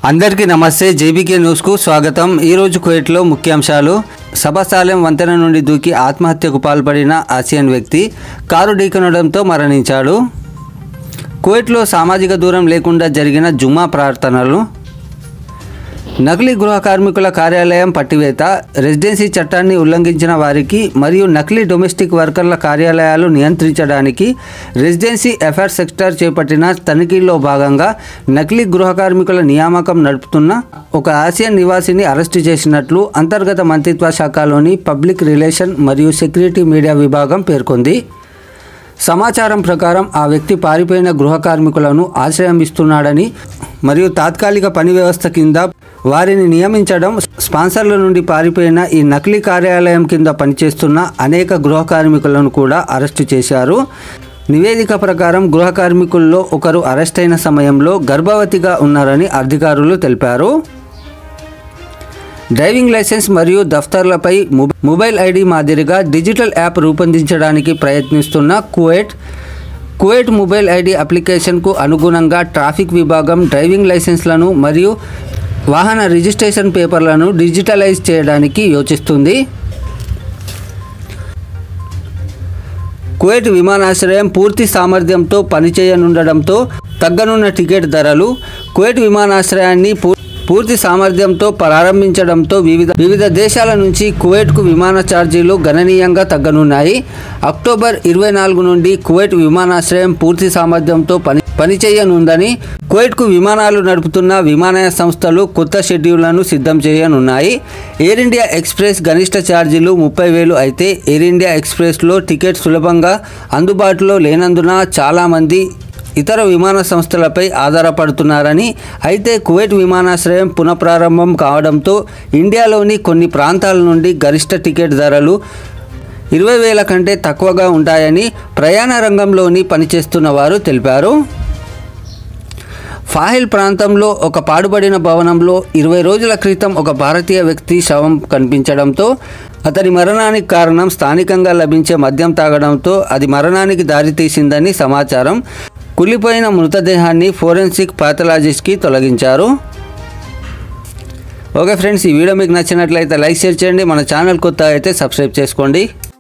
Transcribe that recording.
అందరికీ నమస్తే జేబీకే న్యూస్కు స్వాగతం ఈరోజు కువైట్లో ముఖ్యాంశాలు సభాసాలెం వంతెన నుండి దూకి ఆత్మహత్యకు పాల్పడిన ఆసియన్ వ్యక్తి కారు ఢీకొనడంతో మరణించాడు కువైట్లో సామాజిక దూరం లేకుండా జరిగిన జుమ్మా ప్రార్థనలు నకిలీ గృహ కార్మికుల కార్యాలయం పట్టివేత రెసిడెన్సీ చట్టాన్ని ఉల్లంఘించిన వారికి మరియు నకిలీ డొమెస్టిక్ వర్కర్ల కార్యాలయాలు నియంత్రించడానికి రెసిడెన్సీ అఫైర్స్ సెక్టర్ చేపట్టిన తనిఖీల్లో భాగంగా నకిలీ గృహ కార్మికుల నియామకం నడుపుతున్న ఒక ఆసియన్ నివాసిని అరెస్టు చేసినట్లు అంతర్గత మంత్రిత్వ శాఖలోని పబ్లిక్ రిలేషన్ మరియు సెక్యూరిటీ మీడియా విభాగం పేర్కొంది సమాచారం ప్రకారం ఆ వ్యక్తి పారిపోయిన గృహ కార్మికులను ఆశ్రయం ఇస్తున్నాడని మరియు తాత్కాలిక పని వ్యవస్థ కింద వారిని నియమించడం స్పాన్సర్ల నుండి పారిపోయిన ఈ నకిలీ కార్యాలయం కింద పనిచేస్తున్న అనేక గృహ కార్మికులను కూడా అరెస్టు చేశారు నివేదిక ప్రకారం గృహ కార్మికుల్లో ఒకరు అరెస్ట్ అయిన సమయంలో గర్భవతిగా ఉన్నారని అధికారులు తెలిపారు డ్రైవింగ్ లైసెన్స్ మరియు దఫ్తర్లపై మొబ- మొబైల్ ఐడి మాదిరిగా డిజిటల్ యాప్ రూపొందించడానికి ప్రయత్నిస్తున్న కువైట్ కువైట్ మొబైల్ ఐడి అప్లికేషన్కు అనుగుణంగా ట్రాఫిక్ విభాగం డ్రైవింగ్ లైసెన్స్లను మరియు వాహన రిజిస్ట్రేషన్ పేపర్లను డిజిటలైజ్ చేయడానికి యోచిస్తుంది కువైట్ విమానాశ్రయం పూర్తి సామర్థ్యంతో పనిచేయనుండడంతో తగ్గనున్న టికెట్ ధరలు కువైట్ విమానాశ్రయాన్ని పూ- పూర్తి సామర్థ్యంతో ప్రారంభించడంతో వివిధ వివిధ దేశాల నుంచి కువైట్కు విమాన ఛార్జీలు గణనీయంగా తగ్గనున్నాయి అక్టోబర్ ఇరవై నాలుగు నుండి కువైట్ విమానాశ్రయం పూర్తి సామర్థ్యంతో పని పనిచేయనుందని కువైట్కు విమానాలు నడుపుతున్న విమానయాన సంస్థలు కొత్త షెడ్యూళ్లను సిద్ధం చేయనున్నాయి ఎయిర్ ఇండియా ఎక్స్ప్రెస్ గరిష్ట ఛార్జీలు ముప్పై వేలు అయితే ఎయిర్ ఇండియా ఎక్స్ప్రెస్లో టికెట్ సులభంగా అందుబాటులో లేనందున చాలామంది ఇతర విమాన సంస్థలపై ఆధారపడుతున్నారని అయితే కువైట్ విమానాశ్రయం పునఃప్రారంభం కావడంతో ఇండియాలోని కొన్ని ప్రాంతాల నుండి గరిష్ట టికెట్ ధరలు ఇరవై వేల కంటే తక్కువగా ఉంటాయని ప్రయాణ రంగంలోని పనిచేస్తున్న వారు తెలిపారు ఫాహిల్ ప్రాంతంలో ఒక పాడుబడిన భవనంలో ఇరవై రోజుల క్రితం ఒక భారతీయ వ్యక్తి శవం కనిపించడంతో అతని మరణానికి కారణం స్థానికంగా లభించే మద్యం తాగడంతో అది మరణానికి దారితీసిందని సమాచారం కుళ్ళిపోయిన మృతదేహాన్ని ఫోరెన్సిక్ పాథలాజిస్ట్కి తొలగించారు ఓకే ఫ్రెండ్స్ ఈ వీడియో మీకు నచ్చినట్లయితే లైక్ షేర్ చేయండి మన ఛానల్ కొత్త అయితే సబ్స్క్రైబ్ చేసుకోండి